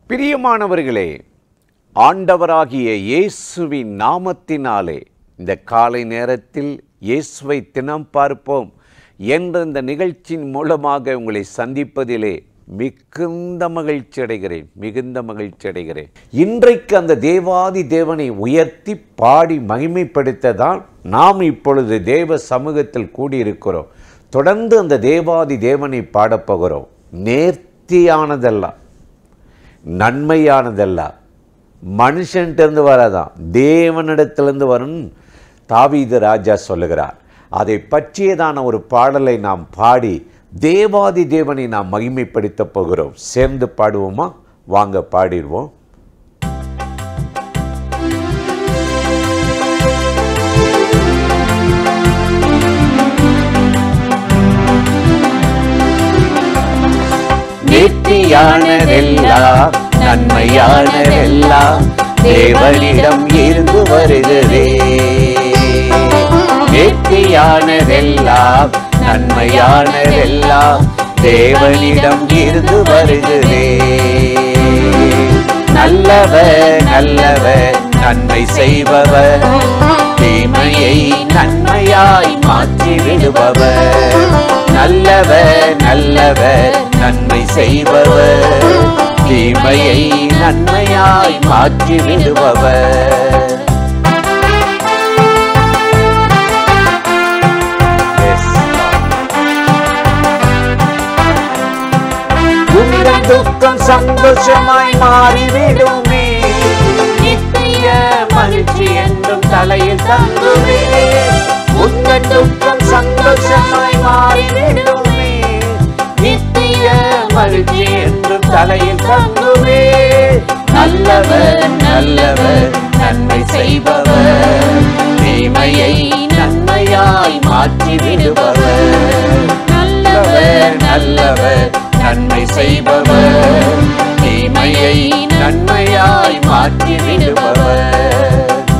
பிரியமானவர்களே ஆண்டவராகிய இயேசுவின் நாமத்தினாலே இந்த காலை நேரத்தில் இயேசுவை தினம் பார்ப்போம் என்ற இந்த நிகழ்ச்சியின் மூலமாக உங்களை சந்திப்பதிலே மிகுந்த மகிழ்ச்சி அடைகிறேன் மிகுந்த மகிழ்ச்சி அடைகிறேன் இன்றைக்கு அந்த தேவாதி தேவனை உயர்த்தி பாடி மகிமைப்படுத்ததான் நாம் இப்பொழுது தேவ சமூகத்தில் கூடியிருக்கிறோம் தொடர்ந்து அந்த தேவாதி தேவனை பாடப்போகிறோம் நேர்த்தியானதல்ல நன்மையானதல்ல மனுஷன்கிட்டருந்து வராதான் தேவனிடத்திலிருந்து வரும் தாவீது ராஜா சொல்லுகிறார் அதை பற்றியதான ஒரு பாடலை நாம் பாடி தேவாதி தேவனை நாம் மகிமைப்படுத்தப் போகிறோம் சேர்ந்து பாடுவோமா வாங்க பாடிடுவோம் நித்தியானதெல்லாம் நன்மையானதெல்லாம் தேவனிடம் இருந்து வருகிறதே நித்தியானதெல்லாம் நன்மையானதெல்லாம் தேவனிடம் இருந்து வருகிறதே நல்லவர் நல்லவர் நன்மை செய்பவர் தீமையை நன்மையாய் மாற்றி விடுபவர் நல்லவர் நல்லவர் நன்மை செய்பவர் தீமையை நன்மையாய் மாற்றி விடுபவர் Yes, உங்கள் துக்கம் சந்தோஷமாய் மாறிவிடுமே நித்திய மகிழ்ச்சி என்றும் தலையில் தங்குமே உங்கள் துக்கம் சந்தோஷமாய் மாறிவிடுமே நித்திய மகிழ்ச்சி என்றும் தலையில் தங்குமே நல்லவர் நல்லவர் நன்மை செய்பவர் தீமையை நன்மையாய் மாற்றி விடுபவர் நல்லவர் நல்லவர் நன்மை செய்பவர் தீமையை நன்மையாய் மாற்றி விடுபவர்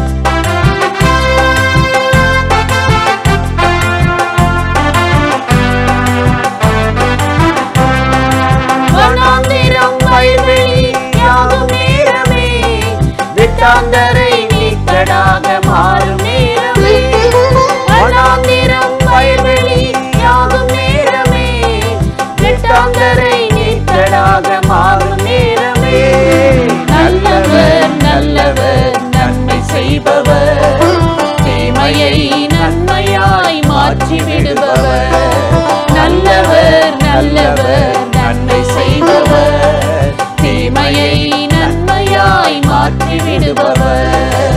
வனாந்திரம் வயல்வெளி யாகும் நேரமே விட்டாந்தரை நீக்கடாக மாறும் நேரமே வனாந்திரம் வயல்வெளி யாகும் நேரமே விட்டாந்தரை நீக்கடாக மாறும் நேரமே நல்லவர் நல்லவர் நன்மை செய்பவர் தீமையை நன்மையாய் மாற்றி விடுபவர் நல்லவர் நல்லவர் நன்மை செய்பவர் தீமையை நன்மையாய் மாற்றி விடுபவர்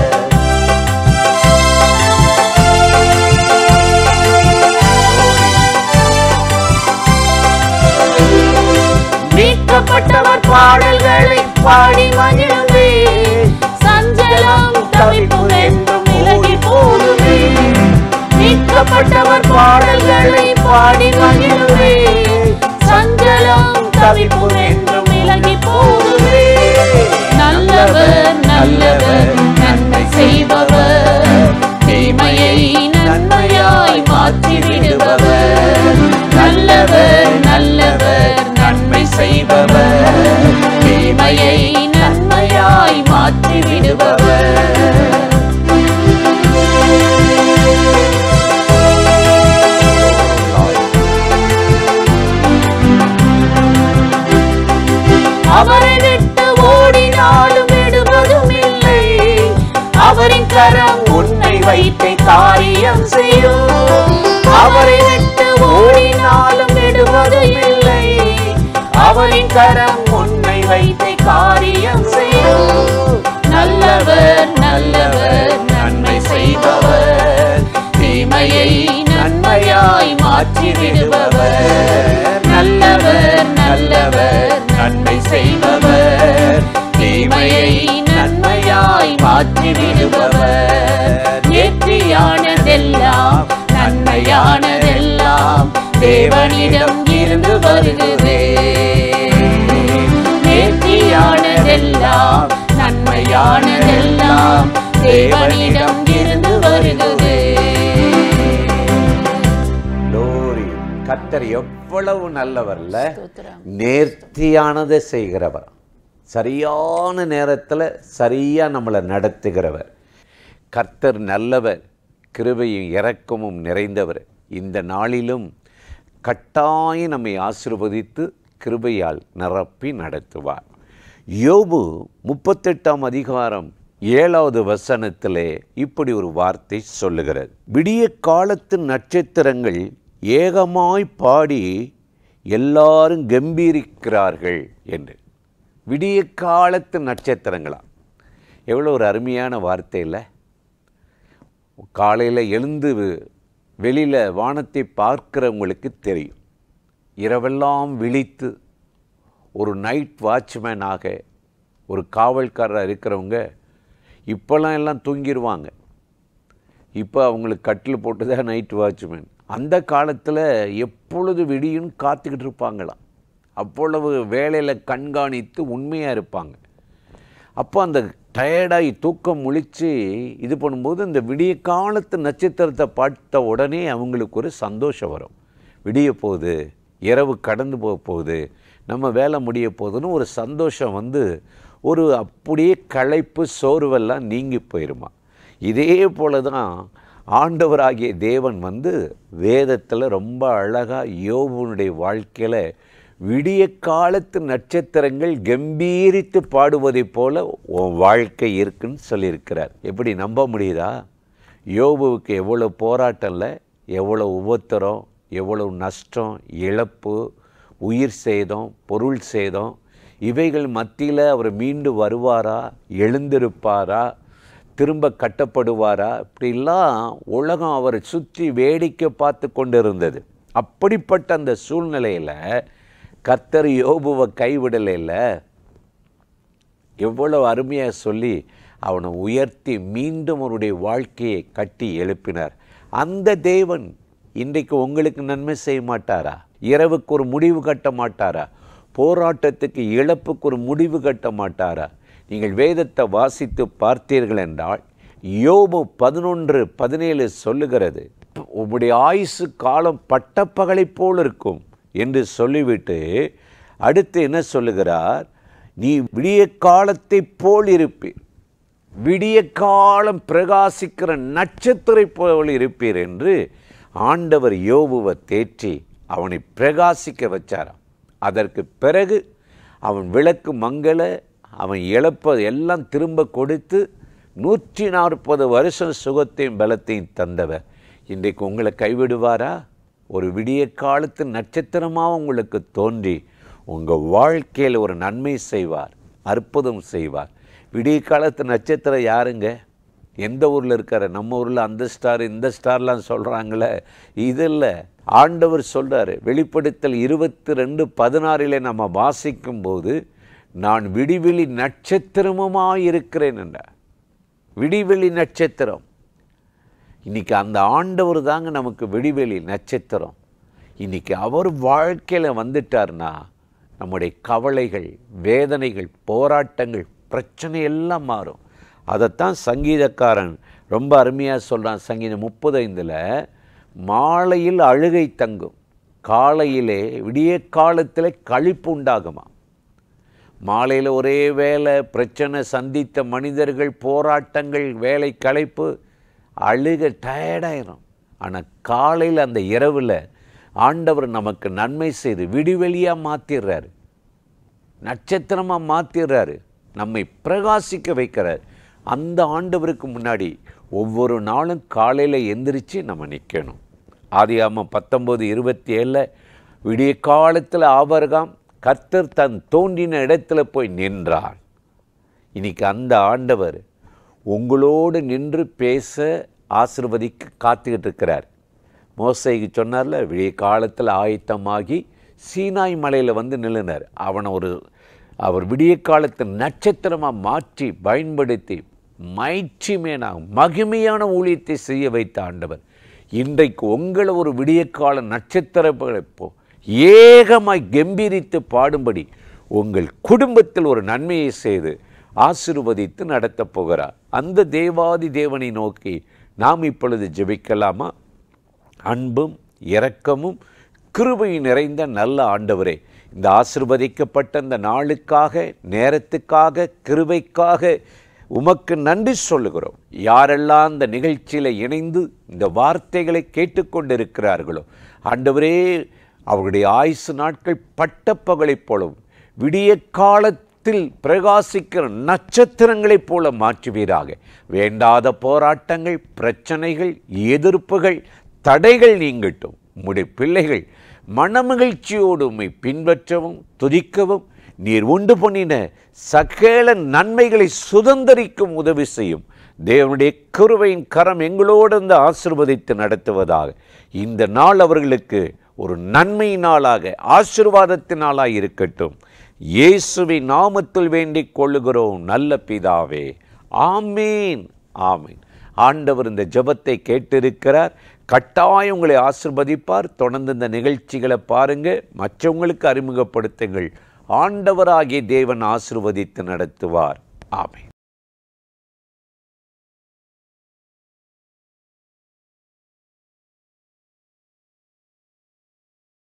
மீட்கப்பட்டவர் பாடல்களை பாடி மகிழுமே சஞ்சலம் தவிப்பும் என்றும் விலகி போகுமே மீட்கப்பட்டவர் பாடல்களை பாடி மகிழுமே சஞ்சலம் தவிப்பும் என்றும் விலகி போகுமே நல்லவர் நல்லவர் நன்மை செய்பவர் தீமையை நன்மையாய் மாற்றி விடுபவர் நல்லவர் நல்லவர் நன்மை செய்பவர் தீமையை நன்மையாய் மாற்றி விடுபவர் அவரை விட்டு ஓடினாலும் விடுவதும் இல்லை அவரின் கரம் உன்னை வைத்து காரியம் செய்யும் அவரை விட்டு ஓடினாலும் விடுவதும் இல்லை அவரின் கரம் உன்னை வைத்து காரியம் செய்யும் நல்லவர் நல்லவர் நன்மை செய்பவர் தீமையை நன்மையாய் மாற்றி விடுபவர் நல்லவர் நல்லவர் நன்மை செய்பவர் தீமையை நன்மையாய் மாற்றி விடுபவர் நேர்த்தியானதெல்லாம் நன்மையானதெல்லாம் தேவனிடம் இருந்து வருகிறதே நேர்த்தியானதெல்லாம் நன்மையானதெல்லாம் தேவனிடம் இருந்து வருகிறதே லோரி கத்தர் எவ்வளவு நல்லவர்ல ஸ்தோத்திரம். நேர்த்தியானதை செய்கிறவர் சரியான நேரத்தில் சரியாக நம்மளை நடத்துகிறவர் கர்த்தர் நல்லவர் கிருபையும் இரக்கமும் நிறைந்தவர் இந்த நாளிலும் கட்டாயம் நம்மை ஆசிர்வதித்து கிருபையால் நிரப்பி நடத்துவார் யோபு முப்பத்தெட்டாம் அதிகாரம் ஏழாவது வசனத்திலே இப்படி ஒரு வார்த்தை சொல்லுகிறது விடிய காலத்து நட்சத்திரங்கள் ஏகமாய் பாடி எல்லாரும் கம்பீரிக்கிறார்கள் என்று விடிய காலத்து நட்சத்திரங்களா எவ்வளோ ஒரு அருமையான வார்த்தை இல்லை காலையில் எழுந்து வெளியில் வானத்தை பார்க்கிறவங்களுக்கு தெரியும் இரவெல்லாம் விழித்து ஒரு நைட் வாட்ச்மேனாக ஒரு காவல்காரராக இருக்கிறவங்க இப்போல்லாம் எல்லாம் தூங்கிடுவாங்க இப்போ அவங்களுக்கு கட்டில் போட்டு தான் நைட் வாட்ச்மேன் அந்த காலத்தில் எப்பொழுது விடியும் காத்துக்கிட்டு இருப்பாங்களாம் அவ்வளவு வேலையில் கண்காணித்து உண்மையாக இருப்பாங்க அப்போ அந்த டயர்டாகி தூக்கம் முழித்து இது பண்ணும்போது இந்த விடிய காலத்து நட்சத்திரத்தை பார்த்த உடனே அவங்களுக்கு ஒரு சந்தோஷம் வரும் விடிய போகுது இரவு கடந்து போக போகுது நம்ம வேலை முடிய போகுதுன்னு ஒரு சந்தோஷம் வந்து ஒரு அப்படியே களைப்பு சோர்வெல்லாம் நீங்கி போயிருமா இதே போல தான் ஆண்டவராகிய தேவன் வந்து வேதத்தில் ரொம்ப அழகாக யோபுனுடைய வாழ்க்கையில் விடிய காலத்து நட்சத்திரங்கள் கம்பீரித்து பாடுவதைப் போல உன் வாழ்க்கை இருக்குன்னு சொல்லியிருக்கிறார் எப்படி நம்ப முடியுதா யோபுவுக்கு எவ்வளோ போராட்டம் இல்லை எவ்வளோ உபத்திரம் எவ்வளோ நஷ்டம் இழப்பு உயிர் சேதம் பொருள் சேதம் இவைகள் மத்தியில் அவர் மீண்டு வருவாரா எழுந்திருப்பாரா திரும்ப கட்டப்படுவாரா இப்படிலாம் உலகம் அவரை சுற்றி வேடிக்கை பார்த்து கொண்டு இருந்தது அப்படிப்பட்ட அந்த சூழ்நிலையில் கர்த்தர் யோபுவை கைவிடலைல எவ்வளவு அருமையாக சொல்லி அவனை உயர்த்தி மீண்டும் அவருடைய வாழ்க்கையை கட்டி எழுப்பினார் அந்த தேவன் இன்றைக்கு உங்களுக்கு நன்மை செய்ய மாட்டாரா இரவுக்கு ஒரு முடிவு கட்ட மாட்டாரா போராட்டத்துக்கு இழப்புக்கு ஒரு முடிவு கட்ட மாட்டாரா நீங்கள் வேதத்தை வாசித்து பார்த்தீர்கள் என்றால் யோபு பதினொன்று பதினேழு சொல்லுகிறது உம்முடைய ஆயுசு காலம் பட்டப்பகலைப் போல் இருக்கும் என்று சொல்லிவிட்டு அடுத்து என்ன சொல்லுகிறார் நீ விடிய காலத்தைப் போல் இருப்பீர் விடிய காலம் பிரகாசிக்கிற நட்சத்திரை போல் இருப்பீர் என்று ஆண்டவர் யோபுவை தேற்றி அவனை பிரகாசிக்க வச்சாராம் அதற்கு பிறகு அவன் விளக்கு மங்கள அவன் இழப்பது எல்லாம் திரும்ப கொடுத்து நூற்றி நாற்பது வருஷம் சுகத்தையும் பலத்தையும் தந்தவர் இன்றைக்கு உங்களை கைவிடுவாரா ஒரு விடிய காலத்து நட்சத்திரமாக உங்களுக்கு தோன்றி உங்கள் வாழ்க்கையில் ஒரு நன்மை செய்வார் அற்புதம் செய்வார் விடிய காலத்து நட்சத்திரம் யாருங்க எந்த ஊரில் இருக்காரு நம்ம ஊரில் அந்த ஸ்டார் இந்த ஸ்டார்லாம் சொல்கிறாங்களே இது இல்லை ஆண்டவர் சொல்கிறாரு வெளிப்படுத்தல் இருபத்தி ரெண்டு பதினாறில் நம்ம வாசிக்கும் போது நான் விடிவெளி நட்சத்திரமுமாய் இருக்கிறேன் என்றார் விடிவெளி நட்சத்திரம் இன்னைக்கு அந்த ஆண்டவர் தாங்க நமக்கு விடிவெளி நட்சத்திரம் இன்னைக்கு அவர் வாழ்க்கையில் வந்துட்டார்னா நம்முடைய கவலைகள் வேதனைகள் போராட்டங்கள் பிரச்சனை எல்லாம் மாறும் அதைத்தான் சங்கீதக்காரன் ரொம்ப அருமையாக சொல்கிறான் சங்கீதம் முப்பதைந்தில் மாலையில் அழுகை தங்கும் காலையிலே விடிய காலத்தில் களிப்பு உண்டாகுமா மாலையில் ஒரே வேலை பிரச்சனை சந்தித்த மனிதர்கள் போராட்டங்கள் வேலை களைப்பு அழுக டயர்டாயிரும் ஆனால் காலையில் அந்த இரவில் ஆண்டவர் நமக்கு நன்மை செய்து விடிவெளியாக மாற்றிடுறாரு நட்சத்திரமாக மாற்றிடுறாரு நம்மை பிரகாசிக்க வைக்கிறார் அந்த ஆண்டவருக்கு முன்னாடி ஒவ்வொரு நாளும் காலையில் எந்திரிச்சு நம்ம நிற்கணும் ஆதியாம பத்தொம்போது இருபத்தி ஏழில் விடிய காலத்தில் ஆபரகாம் கர்த்தர் தன் தோன்றின இடத்துல போய் நின்றார் இன்னைக்கு அந்த ஆண்டவர் உங்களோடு நின்று பேச ஆசிர்வதிக்க காத்துக்கிட்டு இருக்கிறார் மோசைக்கு சொன்னார்ல விடிய காலத்தில் ஆயத்தமாகி சீனாய் மலையில் வந்து நில்லுனார் அவனை ஒரு அவர் விடிய காலத்து நட்சத்திரமாக மாற்றி பயன்படுத்தி மயிற்சிமேனாக மகிமையான ஊழியத்தை செய்ய வைத்த ஆண்டவர் இன்றைக்கு உங்களை ஒரு விடியக்கால நட்சத்திரங்களை போ ஏகமாய் கம்பீரித்து பாடும்படி உங்கள் குடும்பத்தில் ஒரு நன்மையை செய்து ஆசிர்வதித்து நடத்தப் போகிறார் அந்த தேவாதி தேவனை நோக்கி நாம் இப்பொழுது ஜெபிக்கலாமா அன்பும் இரக்கமும் கிருபை நிறைந்த நல்ல ஆண்டவரே இந்த ஆசிர்வதிக்கப்பட்ட இந்த நாளுக்காக நேரத்துக்காக கிருபைக்காக உமக்கு நன்றி சொல்லுகிறோம் யாரெல்லாம் இந்த நிகழ்ச்சியில் இணைந்து இந்த வார்த்தைகளை கேட்டுக்கொண்டிருக்கிறார்களோ ஆண்டவரே அவருடைய ஆயுசு நாட்கள் பட்டப்பகலைப் போலவும் விடிய காலத்தில் பிரகாசிக்கிற நட்சத்திரங்களைப் போல மாற்றுவீராக வேண்டாத போராட்டங்கள் பிரச்சனைகள் எதிர்ப்புகள் தடைகள் நீங்கட்டும் உம்முடைய பிள்ளைகள் மனமகிழ்ச்சியோடு உம்மை பின்பற்றவும் துதிக்கவும் நீர் உண்டு பண்ணின சகல நன்மைகளை சுதந்தரிக்கும் உதவி செய்யும் தேவனுடைய கிருபையின் கரம் எங்களோடு இருந்து ஆசிர்வதித்து நடத்துவதாக இந்த நாள் அவர்களுக்கு ஒரு நன்மை நாளாக ஆசிர்வாதத்தின் நாளாக இருக்கட்டும் இயேசுவின் நாமத்தில் வேண்டிக் கொள்ளுகிறோம் நல்ல பிதாவே ஆமீன் ஆமீன் ஆண்டவர் இந்த ஜெபத்தை கேட்டிருக்கிறார் கட்டாயம் உங்களை ஆசிர்வதிப்பார் தொடர்ந்து இந்த நிகழ்ச்சிகளை பாருங்க மற்றவங்களுக்கு அறிமுகப்படுத்துங்கள் ஆண்டவராகிய தேவன் ஆசிர்வதித்து நடத்துவார் ஆமென்